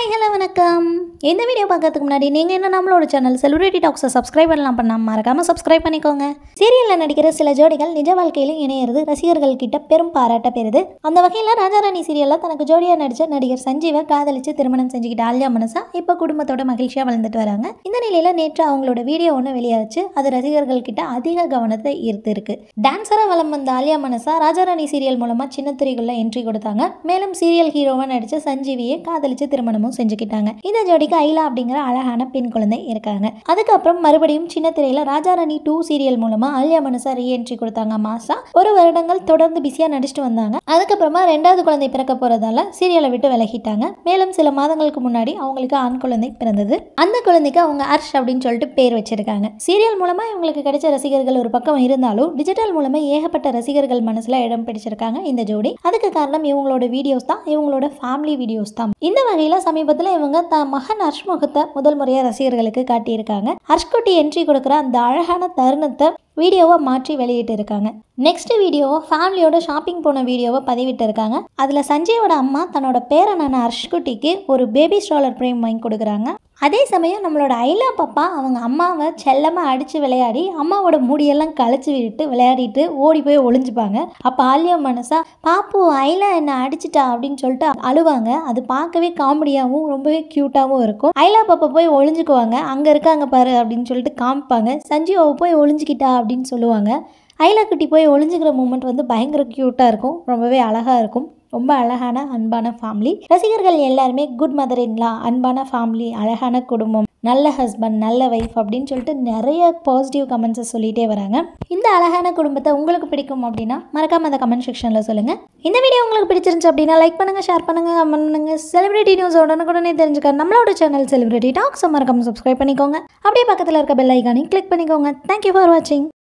hi hello வணக்கம் இந்த video பார்க்கறதுக்கு முன்னாடி நீங்கள் என்ன நம்மளோட சேனல் செலிபிரிட்டி டாக்ஸை சப்ஸ்கிரைப் பண்ணலாம் பண்ணாம மறக்காமல் சப்ஸ்கிரைப் பண்ணிக்கோங்க சீரியலில் நடிக்கிற சில ஜோடிகள் நிஜ வாழ்க்கையிலும் இணையிறது ரசிகர்கள் கிட்ட பெரும் பாராட்ட பெறுது அந்த வகையில் ராஜாராணி சீரியலில் தனக்கு ஜோடியாக நடித்த நடிகர் சஞ்சீவை காதலிச்சு திருமணம் செஞ்சுக்கிட்ட ஆல்யா மனசா இப்போ குடும்பத்தோட மகிழ்ச்சியாக வளர்ந்துட்டு வராங்க இந்த நிலையில் நேற்று அவங்களோட வீடியோ ஒன்று வெளியாச்சு அது ரசிகர்கள் கிட்ட அதிக கவனத்தை ஈர்த்து இருக்கு டான்ஸராக வலம் வந்த ஆலியா மனசா ராஜாராணி சீரியல் மூலமாக சின்ன திரைக்குள்ள என்ட்ரி கொடுத்தாங்க மேலும் சீரியல் ஹீரோவாக நடித்த சஞ்சீவியை காதலிச்சு திருமணமும் செஞ்சுக்கிட்டாங்க இந்த ஜோடிக்கு ஐலா அப்படிங்கிற அழகான பெண் குழந்தை இருக்காங்க அதுக்கப்புறம் மறுபடியும் சின்ன திரையில ராஜாராணி டூ சீரியல் மூலமா ஆலியா மனசா ரீஎன்ட்ரி கொடுத்தாங்க மாசா ஒரு வருடங்கள் தொடர்ந்து பிஸியா நடிச்சிட்டு வந்தாங்க அதுக்கப்புறமா ரெண்டாவது குழந்தை பிறக்க போறதால சீரியலை விட்டு விலகிட்டாங்க மேலும் சில மாதங்களுக்கு முன்னாடி அவங்களுக்கு ஆண் குழந்தை பிறந்தது அந்த குழந்தைக்கு அவங்க ஹர்ஷ் அப்படின்னு சொல்லிட்டு பேர் வச்சிருக்காங்க சீரியல் மூலமா இவங்களுக்கு கிடைச்ச ரசிகர்கள் ஒரு பக்கம் இருந்தாலும் டிஜிட்டல் மூலமா ஏகப்பட்ட ரசிகர்கள் மனசுல இடம் பிடிச்சிருக்காங்க இந்த ஜோடி அதுக்கு காரணம் இவங்களோட வீடியோஸ் தான் இவங்களோட ஃபேமிலி வீடியோஸ் தான் இந்த வகையில சமீபத்தில் இவங்க த மகன் ஹர்ஷ் முகத்தை முதல் முறையாக ரசிகர்களுக்கு காட்டியிருக்காங்க ஹர்ஷ்குட்டி என்ட்ரி கொடுக்குற அந்த அழகான தருணத்தை வீடியோவை மாற்றி வெளியிட்டு இருக்காங்க நெக்ஸ்ட் வீடியோவை ஃபேமிலியோட ஷாப்பிங் போன வீடியோவை பதிவிட்டு இருக்காங்க அதில் சஞ்சயோட அம்மா தன்னோட பேரனான ஹர்ஷ்குட்டிக்கு ஒரு பேபி ஸ்ட்ராலர் பிரேம் வாங்கி கொடுக்குறாங்க அதே சமயம் நம்மளோட ஐலா பாப்பா அவங்க அம்மாவை செல்லமாக அடித்து விளையாடி அம்மாவோட முடியெல்லாம் களைச்சி விட்டு விளையாடிட்டு ஓடி போய் ஒளிஞ்சுப்பாங்க அப்போ ஆலியா மனசா பாப்பு ஐலா என்னை அடிச்சிட்டா அப்படின்னு சொல்லிட்டு அழுவாங்க அது பார்க்கவே காமெடியாகவும் ரொம்பவே க்யூட்டாகவும் இருக்கும் ஐலா பாப்பா போய் ஒளிஞ்சுக்குவாங்க அங்கே இருக்காங்க பாரு அப்படின்னு சொல்லிட்டு காமிப்பாங்க சஞ்சீவாவை போய் ஒளிஞ்சுக்கிட்டா அப்படின்னு சொல்லுவாங்க ஐலா குட்டி போய் ஒளிஞ்சுக்கிற மூமெண்ட் வந்து பயங்கர க்யூட்டாக இருக்கும் ரொம்பவே அழகாக இருக்கும் ரொம்ப அழகான அன்பான ஃபேமிலி ரசிகர்கள் எல்லாருமே குட் மதர் இன்லா அன்பான ஃபேமிலி அழகான குடும்பம் நல்ல ஹஸ்பண்ட் நல்ல ஒய்ஃப் அப்படின்னு சொல்லிட்டு நிறைய பாசிட்டிவ் கமெண்ட்ஸை சொல்லிகிட்டே வராங்க இந்த அழகான குடும்பத்தை உங்களுக்கு பிடிக்கும் அப்படின்னா மறக்காம அந்த கமெண்ட் செக்ஷனில் சொல்லுங்கள் இந்த வீடியோ உங்களுக்கு பிடிச்சிருந்துச்சு அப்படின்னா லைக் பண்ணுங்கள் ஷேர் பண்ணுங்கள் கமெண்ட் பண்ணுங்கள் செலிபிரிட்டி நியூஸ் உடனுக்குடனே தெரிஞ்சுக்க நம்மளோட சேனல் செலிபிரிட்டி டாக்ஸ் மறக்காம சப்ஸ்கிரைப் பண்ணிக்கோங்க அப்படியே பக்கத்தில் இருக்க பெல் ஐக்கானையும் கிளிக் பண்ணிக்கோங்க தேங்க்யூ ஃபார் வாட்சிங்